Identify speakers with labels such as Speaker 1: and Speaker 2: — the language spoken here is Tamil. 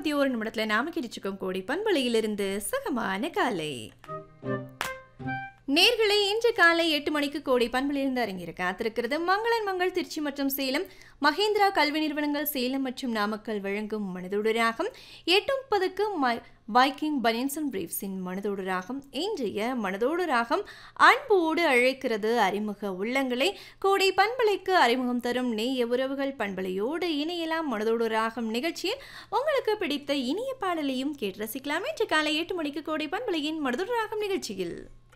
Speaker 1: முப்பத்தி ஒரு நிமிடத்துல நாம கிடைச்சிருக்கோம் கோடி பண்பலையிலிருந்து சுகமான காலை நேர்களை இன்று காலை எட்டு மணிக்கு கோடி பண்பலிருந்து அரங்கியிருக்க காத்திருக்கிறது மங்களன் மங்கள் திருச்சி மற்றும் சேலம் மகேந்திரா கல்வி நிறுவனங்கள் சேலம் மற்றும் நாமக்கல் வழங்கும் மனதோடு ராகம் எட்டு முப்பதுக்கு மை- வைக்கிங் பனியன்ஸ் அண்ட் பிரீஃப்ஸின் மனதோடு ராகம் இன்றைய மனதோடு ராகம் அன்போடு அழைக்கிறது அறிமுக உள்ளங்களை கோடை பண்பலைக்கு அறிமுகம் தரும் நெய்ய உறவுகள் பண்பலையோடு இணையலாம் மனதோடு ராகம் நிகழ்ச்சியில் உங்களுக்கு பிடித்த இனிய பாடலையும் கேட்டு ரசிக்கலாம் இன்று காலை எட்டு மணிக்கு கோடை பண்பலையின் மனதோடு ராகம் நிகழ்ச்சியில்